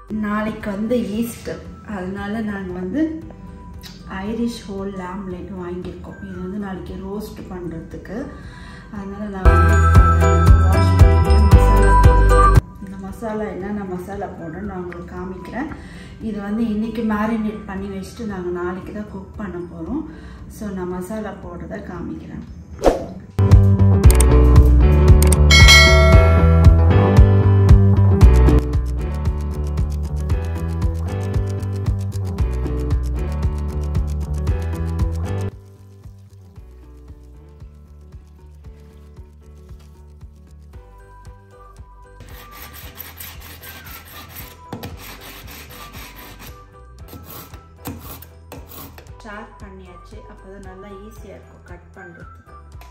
நாளைக்கு வந்து ஈஸ்டர் அதனால நாங்கள் வந்து ஐரிஷ் ஹோல் லேம் லெக் வாங்கியிருக்கோம் இது வந்து நாளைக்கு ரோஸ்ட் பண்ணுறதுக்கு அதனால் நான் வந்து வாஷ் பண்ணிட்டு மசாலா போடுறேன் இந்த மசாலா என்னென்ன மசாலா போடுறேன்னு நான் உங்களுக்கு காமிக்கிறேன் இது வந்து இன்றைக்கி மேரினேட் பண்ணி வச்சுட்டு நாங்கள் நாளைக்கு தான் குக் பண்ண போகிறோம் ஸோ நான் மசாலா போடுறத காமிக்கிறேன் ஸ்டார்ட் பண்ணியாச்சு அப்போ தான் நல்லா ஈஸியாக இருக்கும் கட் பண்ணுறதுக்கு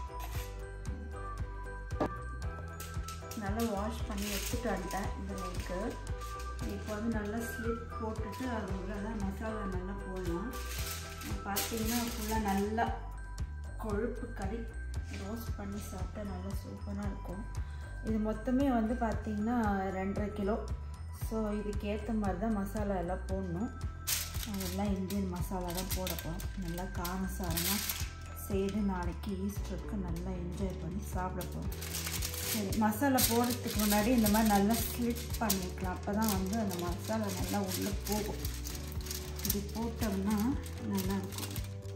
நல்லா வாஷ் பண்ணி எடுத்துட்டு வந்துட்டேன் இந்த லைக்கு இப்போ வந்து நல்லா ஸ்லிப் போட்டுட்டு அது உள்ள தான் மசாலா நல்லா போடலாம் பார்த்தீங்கன்னா ஃபுல்லாக நல்லா கொழுப்பு கறி ரோஸ்ட் பண்ணி சாப்பிட்டா நல்லா சூப்பராக இருக்கும் இது மொத்தமே வந்து பார்த்திங்கன்னா ரெண்டரை கிலோ ஸோ இதுக்கேற்ற மாதிரி தான் மசாலா எல்லாம் போடணும் அதெல்லாம் இந்தியன் மசாலா தான் போடப்போம் நல்லா காரசாரமாக செய்து நாளைக்கு ஈஸ்டருக்கு நல்லா என்ஜாய் பண்ணி சாப்பிட போகிறோம் சரி மசாலா போடுறதுக்கு முன்னாடி இந்த மாதிரி நல்லா ஸ்லிட் பண்ணிக்கலாம் அப்போ தான் வந்து அந்த மசாலா நல்லா உள்ளே போகும் இது போட்டோம்னா நல்லாயிருக்கும்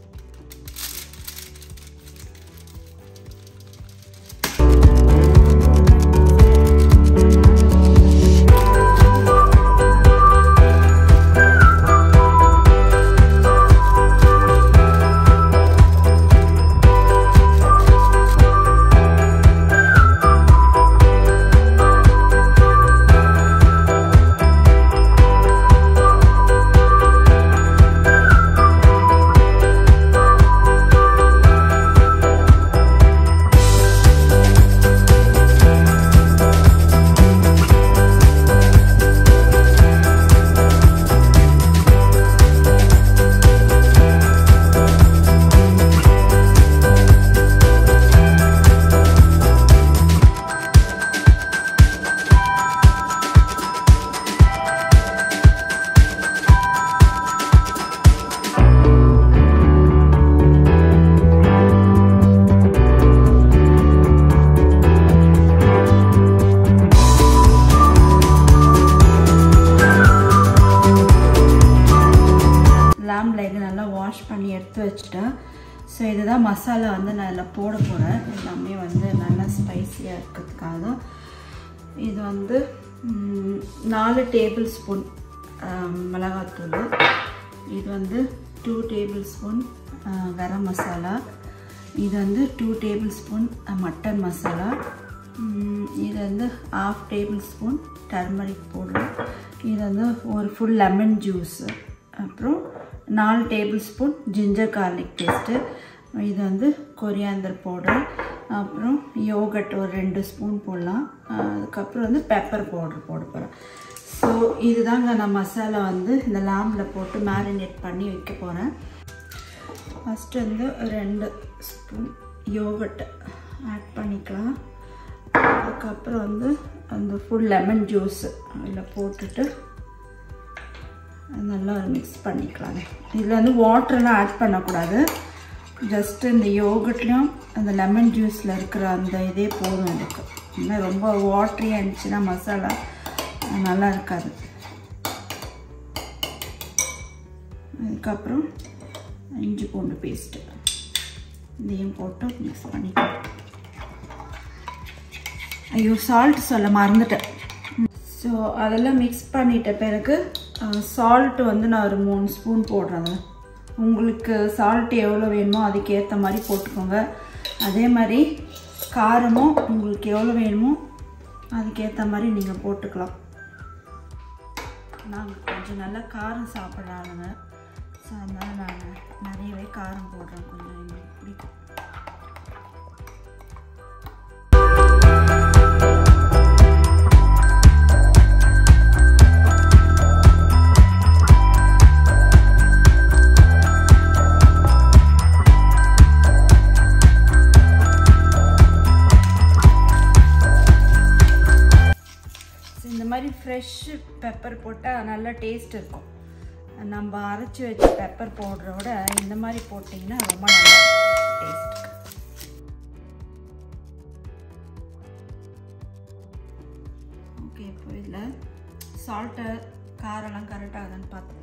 லேம் leg நல்லா வாஷ் பண்ணி எடுத்து வச்சுட்டேன் ஸோ இதுதான் மசாலா வந்து நான் இதில் போட போகிறேன் எல்லாமே வந்து நல்லா ஸ்பைஸியாக இருக்கிறதுக்காக தான் இது வந்து ம், நாலு டேபிள் ஸ்பூன் மிளகாத்தூள் இது வந்து two tablespoon garam masala இது வந்து two tablespoon mutton masala ம், இது வந்து half tablespoon turmeric powder இது வந்து ஒரு ஃபுல் லெமன் ஜூஸு அப்புறம் நாலு tablespoon ginger garlic paste இது வந்து கொரியாந்தர் பவுடர் அப்புறம் யோகட் ஒரு ரெண்டு ஸ்பூன் போடலாம் அதுக்கப்புறம் வந்து பெப்பர் பவுடர் போட போகிறேன் ஸோ இதுதாங்க நான் மசாலா வந்து இந்த லாம்பில் போட்டு மேரினேட் பண்ணி வைக்க போகிறேன் ஃபஸ்ட்டு வந்து ரெண்டு ஸ்பூன் யோகட் ஆட் பண்ணிக்கலாம் அதுக்கப்புறம் வந்து அந்த ஃபுல் லெமன் ஜூஸ் அதில் போட்டுட்டு நல்லா மிக்ஸ் பண்ணிக்கலாம் இதில் வந்து வாட்டர்லாம் ஆட் பண்ணக்கூடாது ஜஸ்ட் இந்த யோகட்லேயும் அந்த லெமன் ஜூஸில் இருக்கிற அந்த இதே போதும் எனக்கு இன்னும் ரொம்ப வாட்ரியாக இருந்துச்சுன்னா மசாலா நல்லா இருக்காது அதுக்கப்புறம் இஞ்சி பூண்டு பேஸ்ட்டு இதையும் போட்டு மிக்ஸ் பண்ணிக்கலாம் ஐயோ சால்ட் சொல்ல மறந்துட்டேன் ஸோ அதெல்லாம் மிக்ஸ் பண்ணிட்ட பிறகு சால்ட் வந்து நான் ஒரு மூணு ஸ்பூன் போடுறேன் உங்களுக்கு சால்ட் எவ்வளோ வேணுமோ அதுக்கேற்ற மாதிரி போட்டுக்கோங்க அதே மாதிரி காரமும் உங்களுக்கு எவ்வளோ வேணுமோ அதுக்கேற்ற மாதிரி நீங்கள் போட்டுக்கலாம் நாங்கள் கொஞ்சம் நல்லா காரம் சாப்பிட்றாங்க ஸோ அதனால் நான் நிறையவே காரம் போடுறேன் கொஞ்சம் எங்களுக்கு பிடிக்கும் ஃப்ரெஷ் பெப்பர் போட்டால் நல்லா டேஸ்ட் இருக்கும் நம்ம அரைச்சி வச்ச பெப்பர் போடுறோட இந்த மாதிரி போட்டிங்கன்னா ரொம்ப நல்லா டேஸ்ட் ஓகே இப்போ இதில் சால்ட்டு காரெல்லாம் கரெக்டாக ஆகுதுன்னு பார்த்துக்கலாம்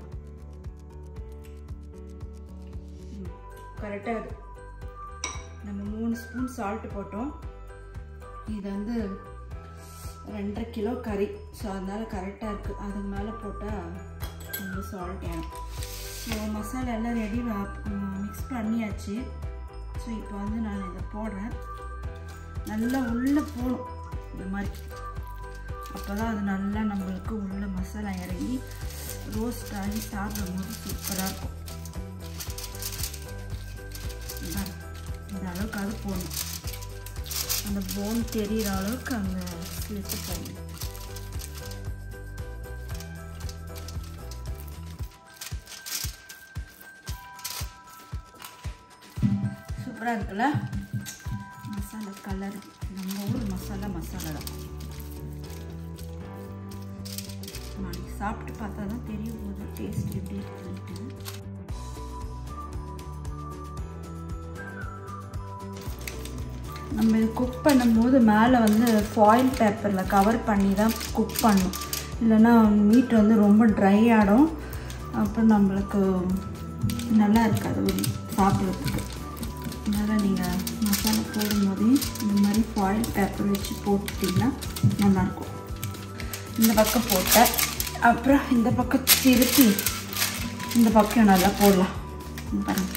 கரெக்டாக நம்ம மூணு ஸ்பூன் சால்ட்டு போட்டோம் இது வந்து ரெண்டரை கிலோ கறி ஸோ அதனால் கரெக்டாக இருக்குது அதுக்கு மேலே போட்டால் ரொம்ப சால்ட் ஆகும் ஸோ மசாலா எல்லாம் ரெடி மிக்ஸ் பண்ணியாச்சு ஸோ இப்போ வந்து நான் இதை போடுறேன் நல்லா உள்ளே போடும் இந்த மாதிரி அப்போ தான் அது நல்லா நம்மளுக்கு உள்ள மசாலா இறங்கி ரோஸ்ட் ஆகி சாப்பிடும் போது சூப்பராக இருக்கும் இந்த அளவுக்கு அது போடணும் அந்த போன் தெரிகிற அளவுக்கு அந்த ஸ்லிட்டு போடணும் சூப்பராக இருக்குல்ல மசாலா கலர் நம்ம ஊர் மசாலா மசாலா தான் நாளைக்கு சாப்பிட்டு பார்த்தா தான் தெரியும் போது டேஸ்ட் எப்படி இருக்குன்ட்டு நம்ம இது குக் பண்ணும்போது மேலே வந்து ஃபாயில் பேப்பரில் கவர் பண்ணி தான் குக் பண்ணும் இல்லைன்னா மீட் வந்து ரொம்ப ட்ரை ஆகிடும் அப்புறம் நம்மளுக்கு நல்லா இருக்காது சாப்பிட்றதுக்கு அதனால் நீங்கள் மசாலா போடும்போதே இந்த மாதிரி ஃபாயில் பேப்பர் வச்சு போட்டுட்டிங்கன்னா நல்லாயிருக்கும் இந்த பக்கம் போட்டேன் அப்புறம் இந்த பக்கம் திருப்பி இந்த பக்கம் நல்லா போடலாம் பாருங்கள்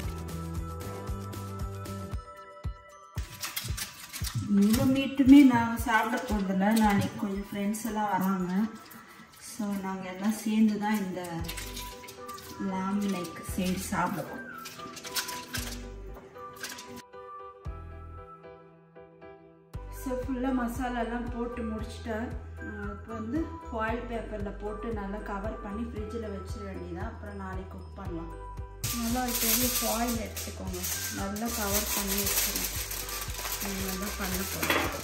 இவ்வளோ மீட்டுமே நாங்கள் சாப்பிட போகிறதில்ல நாளைக்கு கொஞ்சம் ஃப்ரெண்ட்ஸ் எல்லாம் வராங்க ஸோ நாங்கள் எல்லாம் சேர்ந்து தான் இந்த லாம் லைக் செஞ்சு சாப்பிடுவோம் ஸோ ஃபுல்லாக மசாலாலாம் போட்டு முடிச்சுட்டேன் இப்போ வந்து ஃபாயில் பேப்பரில் போட்டு நல்லா கவர் பண்ணி ஃப்ரிட்ஜில் வச்சிட வேண்டியதான் அப்புறம் நாளைக்கு குக் பண்ணலாம் நல்லா ஒரு பெரிய ஃபாயில் எடுத்துக்கோங்க நல்லா கவர் பண்ணி வச்சிடலாம் நல்லா பண்ண போகிறோம்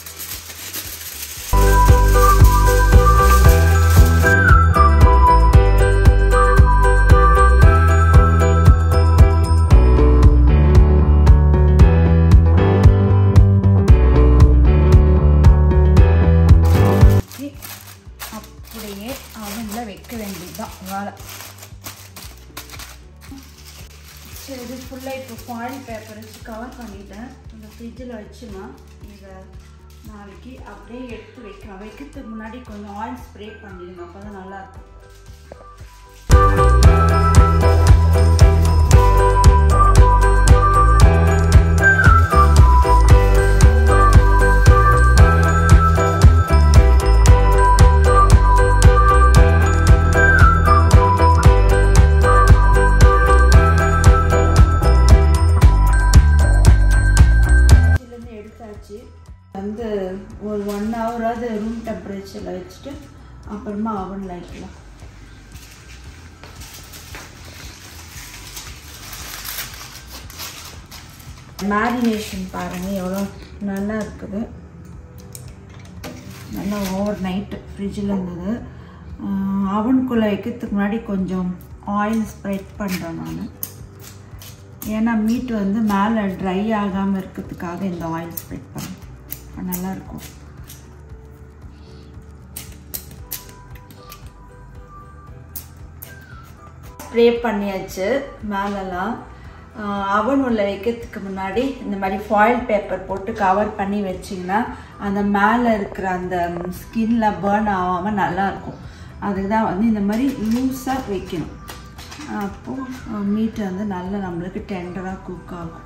அப்படியே அவனில் வைக்க வேண்டியதுதான் வேலை சரி இது ஃபுல்லாக இப்போ ஃபாயில் பேப்பர் வச்சு கவர் பண்ணிட்டேன் இந்த ஃப்ரிட்ஜில் வச்சுனா இதை நாளைக்கு அப்படியே எடுத்து வைக்கலாம் வைக்கிறதுக்கு முன்னாடி கொஞ்சம் ஆயில் ஸ்ப்ரே பண்ணிடுங்க அப்போ தான் நல்லாயிருக்கும் ஃப்ரிட்ஜிலேருந்து எடுத்தாச்சு வந்து ஒரு ஒன் ஹவராவது ரூம் டெம்பரேச்சரில் வச்சுட்டு அப்புறமா அவனில் வைக்கலாம் மேரினேஷன் பாருங்கள் எவ்வளோ நல்லா இருக்குது நல்லா ஓவர் நைட்டு ஃப்ரிட்ஜில் இருந்தது அவனுக்குள்ளே வைக்கிறதுக்கு முன்னாடி கொஞ்சம் ஆயில் ஸ்ப்ரெட் பண்ணுறேன் நான் ஏன்னா மீட் வந்து மேலே ட்ரை ஆகாமல் இருக்கிறதுக்காக இந்த ஆயில் ஸ்ப்ரெட் பண்ணேன் நல்லாயிருக்கும் ஸ்ப்ரே பண்ணியாச்சு மேலெல்லாம் அவன் உள்ள வைக்கிறதுக்கு முன்னாடி இந்த மாதிரி ஃபாயில் பேப்பர் போட்டு கவர் பண்ணி வச்சிங்கன்னா அந்த மேலே இருக்கிற அந்த ஸ்கின்ல பேர்ன் ஆகாமல் நல்லாயிருக்கும் அதுக்கு தான் வந்து இந்த மாதிரி லூஸாக வைக்கணும் அப்போது மீட் வந்து நல்லா நம்மளுக்கு டெண்டராக குக் ஆகும்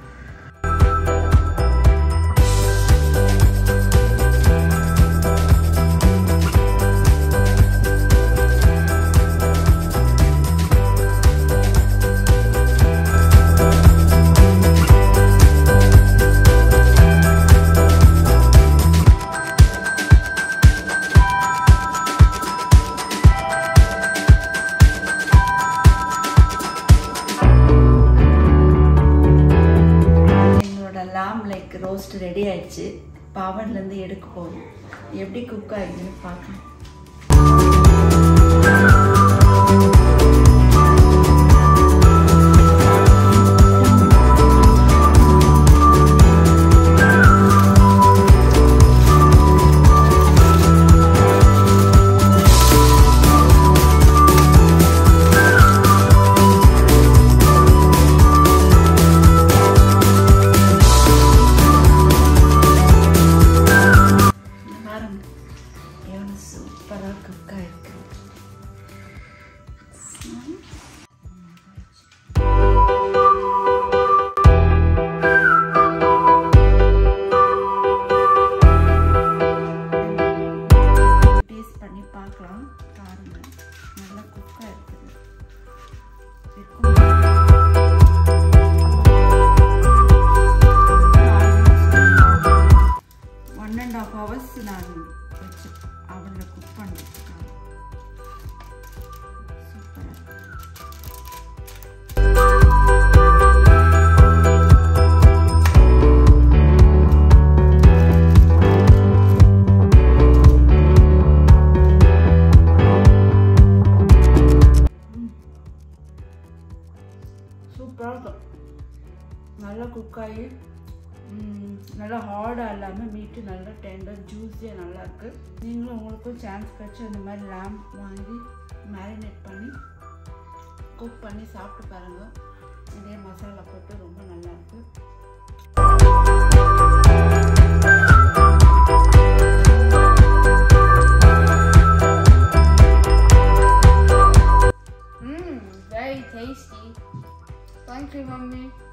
எங்களோட லாம் லைக் ரோஸ்ட் ரெடி ஆயிடுச்சு பவன்லேருந்து எடுக்க போகும் எப்படி குக் ஆகிடுதுன்னு பார்க்கலாம் இருக்கும் ஒன் அண்ட் ஆஃப் ஹவர்ஸ் நான் வச்சு அவனில் குக் பண்ணிருக்கேன் சூப்பராக சூப்பராக இருக்கும் நல்லா குக் ஆகி ம், நல்லா ஹார்டாக இல்லாமல் மீட்டு நல்லா டெண்டர் ஜூஸியாக நல்லா இருக்கு நீங்களும் உங்களுக்கும் சான்ஸ் கிடச்சி அந்த மாதிரி லேம் வாங்கி மேரினேட் பண்ணி குக் பண்ணி சாப்பிட்டு பாருங்கள் இதே மசாலா போட்டு ரொம்ப நல்லா இருக்கு Mmm, very tasty. Thank you, Mummy.